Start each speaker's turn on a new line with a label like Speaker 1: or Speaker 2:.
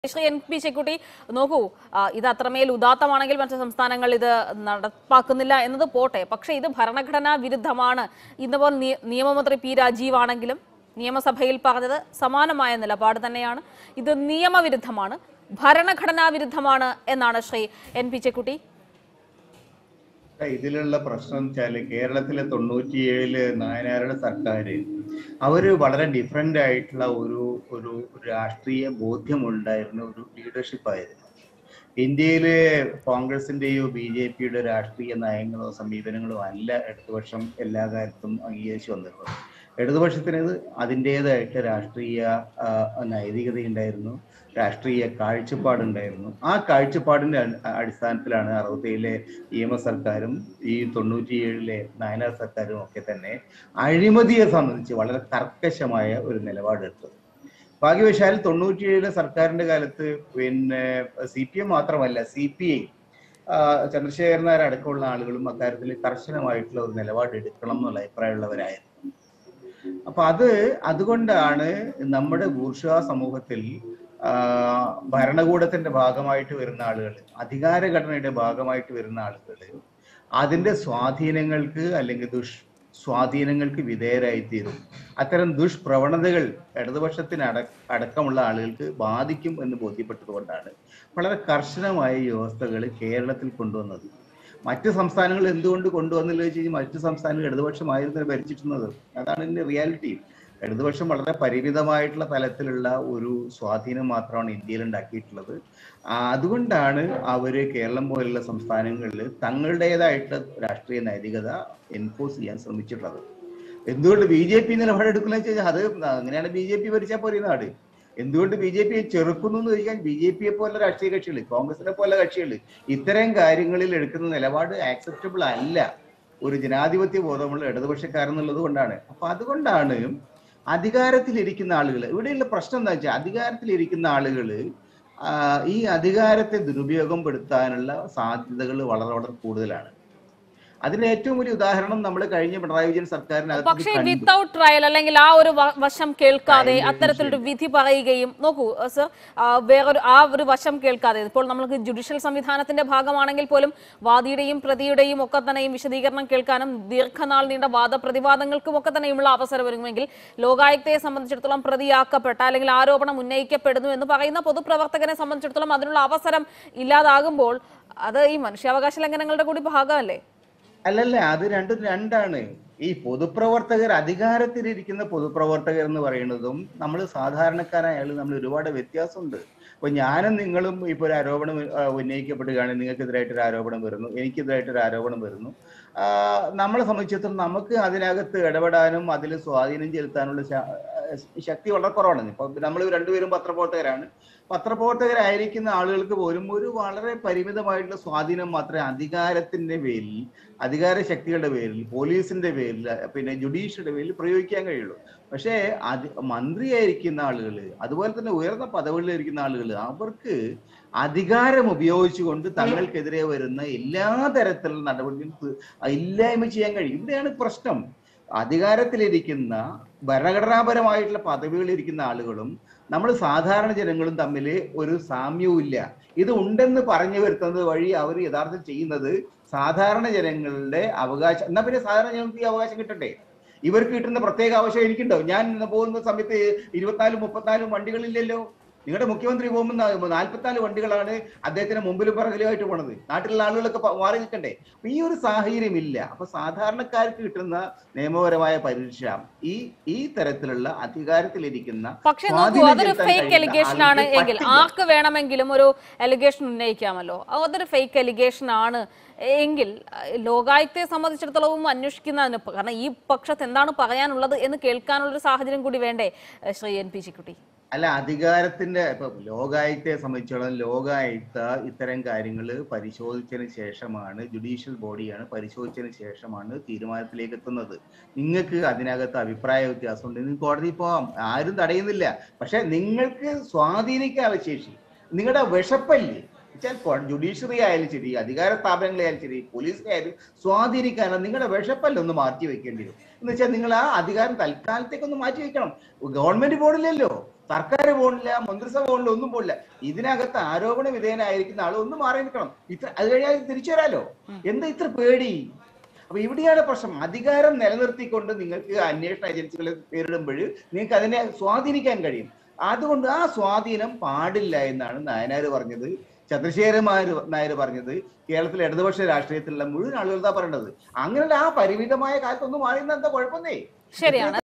Speaker 1: Shri N P ചെക്കുട്ടി നോക്കൂ ആ, ഇത് അത്രമേൽ ഉദാത്തമാണെങ്കിൽ മറ്റു സംസ്ഥാനങ്ങൾ ഇത് നടപ്പാക്കുന്നില്ല എന്നത് പോട്ടെ പക്ഷേ ഇത് ഭരണഘടനാ വിരുദ്ധമാണ് ഇന്നുപോലെ നിയ- നിയമമന്ത്രി പി രാജീവ് ആണെങ്കിലും നിയമസഭയിൽ പറഞ്ഞത് സമാനമായ നിലപാട് തന്നെയാണ് ഇത് നിയമവിരുദ്ധമാണ് ഭരണഘടനാ വിരുദ്ധമാണ് എന്നാണ് ശ്രീ എൻ പി ചെക്കുട്ടി
Speaker 2: ഇതിലുള്ള പ്രശ്നം വെച്ചാല് കേരളത്തിലെ തൊണ്ണൂറ്റിയേഴില് നായനാരുടെ സർക്കാർ അവര് വളരെ ഡിഫറെന്റ് ആയിട്ടുള്ള ഒരു ഒരു രാഷ്ട്രീയ ബോധ്യമുണ്ടായിരുന്ന ഒരു ലീഡർഷിപ്പ് ആയിരുന്നു ഇന്ത്യയിലെ കോൺഗ്രസിന്റെയോ ബി ജെ പിയുടെ രാഷ്ട്രീയ നയങ്ങളോ സമീപനങ്ങളോ അല്ല ഇടതുപക്ഷം എല്ലാ കാലത്തും അംഗീകരിച്ചു വന്നിരുന്നത് ഇടതുപക്ഷത്തിന് അതിൻ്റെതായിട്ട് രാഷ്ട്രീയ ആ, നൈതികത ഉണ്ടായിരുന്നു രാഷ്ട്രീയ കാഴ്ചപ്പാടുണ്ടായിരുന്നു ആ കാഴ്ചപ്പാടിന്റെ അടി- അടിസ്ഥാനത്തിലാണ് അറുപത്തേഴിലെ ഇ എം എസ് സർക്കാരും ഈ തൊണ്ണൂറ്റിയേഴിലെ നയനാർ സർക്കാരും ഒക്കെ തന്നെ അഴിമതിയെ സംബന്ധിച്ച് വളരെ കർക്കശമായ ഒരു നിലപാടെടുത്തത് ഭാഗ്യവശാൽ തൊണ്ണൂറ്റിയേഴിലെ സർക്കാരിന്റെ കാലത്ത് പിന്നെ സി പി എം മാത്രമല്ല C P I Chandrasekharan Nair അടക്കമുള്ള ആളുകളും അക്കാര്യത്തിൽ കർശനമായിട്ടുള്ള ഒരു നിലപാട് എടുക്കണം എന്നുള്ള അഭിപ്രായമുള്ളവരായിരുന്നു അപ്പൊ അത് അതുകൊണ്ടാണ് നമ്മുടെ ബൂർഷാ സമൂഹത്തിൽ ആ, ഭരണകൂടത്തിന്റെ ഭാഗമായിട്ട് വരുന്ന ആളുകൾ അധികാരഘടനയുടെ ഭാഗമായിട്ട് വരുന്ന ആളുകൾ അതിന്റെ സ്വാധീനങ്ങൾക്ക് അല്ലെങ്കിൽ ദുഷ് സ്വാധീനങ്ങൾക്ക് വിധേയരായിത്തീരും അത്തരം ദുഷ്പ്രവണതകൾ ഇടതുപക്ഷത്തിന് അട അടക്കമുള്ള ആളുകൾക്ക് ബാധിക്കും എന്ന് ബോധ്യപ്പെട്ടതുകൊണ്ടാണ് വളരെ കർശനമായ ഈ വ്യവസ്ഥകൾ കേരളത്തിൽ കൊണ്ടുവന്നത് മറ്റ് സംസ്ഥാനങ്ങൾ എന്തുകൊണ്ട് കൊണ്ടുവന്നില്ല വെച്ച് കഴിഞ്ഞാൽ മറ്റ് സംസ്ഥാനങ്ങൾ ഇടതുപക്ഷമായിരുന്നു ഭരിച്ചിട്ടുള്ളത് അതാണ് ഇതിന്റെ റിയാലിറ്റി ഇടതുപക്ഷം വളരെ പരിമിതമായിട്ടുള്ള തലത്തിലുള്ള ഒരു സ്വാധീനം മാത്രമാണ് ഇന്ത്യയിൽ ഉണ്ടാക്കിയിട്ടുള്ളത് ആ, അതുകൊണ്ടാണ് അവര് കേരളം പോലുള്ള സംസ്ഥാനങ്ങളിൽ തങ്ങളുടേതായിട്ടുള്ള രാഷ്ട്രീയ നൈതികത എൻഫോഴ്സ് ചെയ്യാൻ ശ്രമിച്ചിട്ടുള്ളത് എന്തുകൊണ്ട് ബി ജെ പി നിലപാടെടുക്കുന്ന വെച്ചാൽ അത് അങ്ങനെയാണ് ബി ജെ പി ഭരിച്ചാൽ പോരെ ഈ നാട് എന്തുകൊണ്ട് ബി ജെ പിയെ ചെറുക്കുന്നു എന്ന് ചോദിക്കാൻ ബി ജെ പിയെ പോലെ രാഷ്ട്രീയ കക്ഷികൾ കോൺഗ്രസിനെ പോലെ കക്ഷികൾ ഇത്തരം കാര്യങ്ങളിൽ എടുക്കുന്ന നിലപാട് ആക്സെപ്റ്റബിൾ അല്ല ഒരു ജനാധിപത്യ ബോധമുള്ള ഇടതുപക്ഷക്കാരെന്നുള്ളത് കൊണ്ടാണ് അപ്പൊ അതുകൊണ്ടാണ് അധികാരത്തിലിരിക്കുന്ന ആളുകൾ ഇവിടെയുള്ള പ്രശ്നം എന്താ വെച്ചാൽ അധികാരത്തിലിരിക്കുന്ന ആളുകൾ ഈ അധികാരത്തെ ദുരുപയോഗപ്പെടുത്താനുള്ള സാധ്യതകൾ വളരെ വളരെ കൂടുതലാണ് അതിന് ഏറ്റവും വലിയ ഉദാഹരണം നമ്മൾ കഴിഞ്ഞ പിണറായി വിജയൻ സർക്കാരിനകത്ത്
Speaker 1: പക്ഷേ
Speaker 2: കണ്ടു.
Speaker 1: വിത്തൗട്ട് ട്രയൽ അല്ലെങ്കിൽ ആ ഒരു വ- വശം കേൾക്കാതെ
Speaker 2: Trial
Speaker 1: അത്തരത്തിലൊരു വിധി പറയുകയും നോക്കൂ അഹ് സർ ആ, വേറൊരു ആ ഒരു വശം കേൾക്കാതെ ഇപ്പോൾ നമ്മൾക്ക് ജുഡീഷ്യൽ സംവിധാനത്തിന്റെ ഭാഗമാണെങ്കിൽ പോലും വാദിയുടെയും പ്രതിയുടെയും ഒക്കെ തന്നെയും വിശദീകരണം കേൾക്കാനും ദീർഘനാൾ നീണ്ട വാദപ്രതിവാദങ്ങൾക്കും ഒക്കെ തന്നെയുമുള്ള അവസരം വരുമെങ്കിൽ ലോകായുക്തയെ സംബന്ധിച്ചിടത്തോളം പ്രതിയാക്കപ്പെട്ട അല്ലെങ്കിൽ ആരോപണം ഉന്നയിക്കപ്പെടുന്നു എന്ന് പറയുന്ന പൊതുപ്രവർത്തകനെ സംബന്ധിച്ചിടത്തോളം അതിനുള്ള അവസരം ഇല്ലാതാകുമ്പോൾ അത് ഈ മനുഷ്യാവകാശ ലംഘനങ്ങളുടെ കൂടി ഭാഗമല്ലേ
Speaker 2: അല്ലല്ല അത് രണ്ടും രണ്ടാണ് ഈ പൊതുപ്രവർത്തകർ അധികാരത്തിലിരിക്കുന്ന പൊതുപ്രവർത്തകർ എന്ന് പറയുന്നതും നമ്മൾ സാധാരണക്കാരായ ആൾ നമ്മൾ ഒരുപാട് വ്യത്യാസമുണ്ട് ഇപ്പൊ ഞാനും നിങ്ങളും ഇപ്പൊ ഒരു ആരോപണം ആ, ഉന്നയിക്കപ്പെടുകയാണ് നിങ്ങൾക്കെതിരായിട്ട് ഒരു ആരോപണം വരുന്നു എനിക്കെതിരായിട്ട് ഒരു ആരോപണം വരുന്നു ആ, നമ്മളെ സംബന്ധിച്ചിടത്തോളം നമുക്ക് അതിനകത്ത് ഇടപെടാനും അതിൽ സ്വാധീനം ചെലുത്താനുള്ള ശ- ശക്തി വളരെ കുറവാണ് ഇപ്പൊ നമ്മൾ രണ്ടുപേരും പത്രപ്രവർത്തകരാണ് പത്രപ്രവർത്തകരായിരിക്കുന്ന ആളുകൾക്ക് പോലും ഒരു വളരെ പരിമിതമായിട്ടുള്ള സ്വാധീനം മാത്രമേ അധികാരത്തിന്റെ പേരിൽ അധികാര ശക്തികളുടെ പേരിൽ പോലീസിന്റെ പേരിൽ പിന്നെ ജുഡീഷ്യയുടെ പേരിൽ പ്രയോഗിക്കാൻ കഴിയുള്ളൂ പക്ഷേ അത് മന്ത്രിയായിരിക്കുന്ന ആളുകൾ അതുപോലെ തന്നെ ഉയർന്ന പദവികളിലിരിക്കുന്ന ആളുകൾ അവർക്ക് അധികാരം ഉപയോഗിച്ചുകൊണ്ട് തങ്ങൾക്കെതിരെ വരുന്ന എല്ലാ തരത്തിലുള്ള നടപടികളും തി- ഇല്ലായ്മ ചെയ്യാൻ കഴിയും ഇവിടെയാണ് പ്രശ്നം അധികാരത്തിലിരിക്കുന്ന ഭരണഘടനാപരമായിട്ടുള്ള പദവികളിലിരിക്കുന്ന ആളുകളും നമ്മൾ സാധാരണ ജനങ്ങളും തമ്മിൽ ഒരു സാമ്യവും ഇല്ല ഇത് ഉണ്ടെന്ന് പറഞ്ഞു വരുത്തുന്നത് വഴി അവർ യഥാർത്ഥം ചെയ്യുന്നത് സാധാരണ ജനങ്ങളുടെ അവകാശം എന്നാ പിന്നെ സാധാരണ ജനങ്ങൾക്ക് ഈ അവകാശം കിട്ടട്ടെ ഇവർക്ക് കിട്ടുന്ന പ്രത്യേക ആവശ്യം എനിക്കുണ്ടോ ഞാൻ ഇന്ന് പോകുന്ന സമയത്ത് ഇരുപത്തിനാലും മുപ്പത്തിനാലും വണ്ടികളില്ലല്ലോ നിങ്ങളുടെ മുഖ്യമന്ത്രി പോകുമ്പോൾ നാൽപ്പത്തിനാല് വണ്ടികളാണ് അദ്ദേഹത്തിന് മുമ്പിലും പിറകിലുമായിട്ട് പോണത് നാട്ടിലുള്ള ആളുകളൊക്കെ പ- മാറി നിൽക്കണ്ടേ അപ്പൊ ഈ ഒരു സാഹചര്യം ഇല്ല അപ്പൊ സാധാരണക്കാർക്ക് കിട്ടുന്ന നിയമപരമായ പരിരക്ഷ ഈ ഈ തരത്തിലുള്ള അധികാരത്തിലിരിക്കുന്ന
Speaker 1: പക്ഷെ നോക്കൂ
Speaker 2: സ്വാധീനം
Speaker 1: അതൊരു
Speaker 2: ചെലുത്താൻ
Speaker 1: ഫേക്ക്
Speaker 2: കഴിയുന്ന
Speaker 1: എലിഗേഷൻ ആണ്
Speaker 2: ആളുകൾക്ക്
Speaker 1: എങ്കിൽ
Speaker 2: പറ്റില്ല.
Speaker 1: ആർക്ക് വേണമെങ്കിലും ഒരു എലിഗേഷൻ ഉന്നയിക്കാമല്ലോ അതൊരു ഫേക്ക് എലിഗേഷൻ ആണ് എങ്കിൽ അഹ് ലോകായുക്തയെ സംബന്ധിച്ചിടത്തോളവും അന്വേഷിക്കുന്നതിന് പ- കാരണം ഈ പക്ഷത്ത് എന്താണ് പറയാനുള്ളത് എന്ന് കേൾക്കാനുള്ള ഒരു സാഹചര്യം കൂടി വേണ്ടേ അഹ് ശ്രീ എൻ പി ചിക്കുട്ടി
Speaker 2: അല്ല അധികാരത്തിന്റെ ഇപ്പൊ ലോകായുക്തയെ സംബന്ധിച്ചോളം ലോകായുക്ത ഇത്തരം കാര്യങ്ങൾ പരിശോധിച്ചതിന് ശേഷമാണ് ജുഡീഷ്യൽ ബോഡിയാണ് പരിശോധിച്ചതിന് ശേഷമാണ് തീരുമാനത്തിലേക്ക് എത്തുന്നത് നിങ്ങൾക്ക് അതിനകത്ത് അഭിപ്രായ വ്യത്യാസം ഉണ്ട് നിങ്ങൾക്ക് കോടതിയിൽ പോവാം ആരും തടയുന്നില്ല പക്ഷെ നിങ്ങൾക്ക് സ്വാധീനിക്കാനുള്ള ശേഷി നിങ്ങളുടെ വിഷപ്പല്ലേ വെച്ചാൽ ജുഡീഷ്യറി ആയാലും ശരി അധികാര സ്ഥാപനങ്ങളായാലും ശരി പോലീസിനായാലും സ്വാധീനിക്കാനോ നിങ്ങളുടെ വിഷപ്പല്ലൊന്ന് മാറ്റി വെക്കേണ്ടി വരും എന്ന് വെച്ചാൽ നിങ്ങൾ ആ അധികാരം തൽക്കാലത്തേക്കൊന്ന് മാറ്റി വെക്കണം ഗവൺമെന്റ് ബോർഡിലല്ലോ സർക്കാർ പോണില്ല മന്ത്രിസഭ പോണില്ല ഒന്നും പോണില്ല ഇതിനകത്ത് ആരോപണ വിധേയനായിരിക്കുന്ന ആൾ ഒന്ന് മാറി നിൽക്കണം ഇത്ര അത് കഴിഞ്ഞാൽ തിരിച്ചു വരാലോ എന്താ ഇത്ര പേടി അപ്പൊ ഇവിടെയാണ് പ്രശ്നം അധികാരം നിലനിർത്തിക്കൊണ്ട് നിങ്ങൾക്ക് അന്വേഷണ ഏജൻസികളെ നേരിടുമ്പോൾ നിങ്ങൾക്ക് അതിനെ സ്വാധീനിക്കാൻ കഴിയും അതുകൊണ്ട് ആ സ്വാധീനം പാടില്ല എന്നാണ് നായനാർ പറഞ്ഞത് ചന്ദ്രശേഖരൻ നായർ പറഞ്ഞത് കേരളത്തിലെ ഇടതുപക്ഷ രാഷ്ട്രീയത്തിലുള്ള മുഴുവൻ ആളുകൾ എന്താ പറയേണ്ടത് അങ്ങനെയുള്ള ആ പരിമിതമായ കാലത്തൊന്നും മാറി എന്താ കുഴപ്പമൊന്നേ
Speaker 1: ശരിയാണ്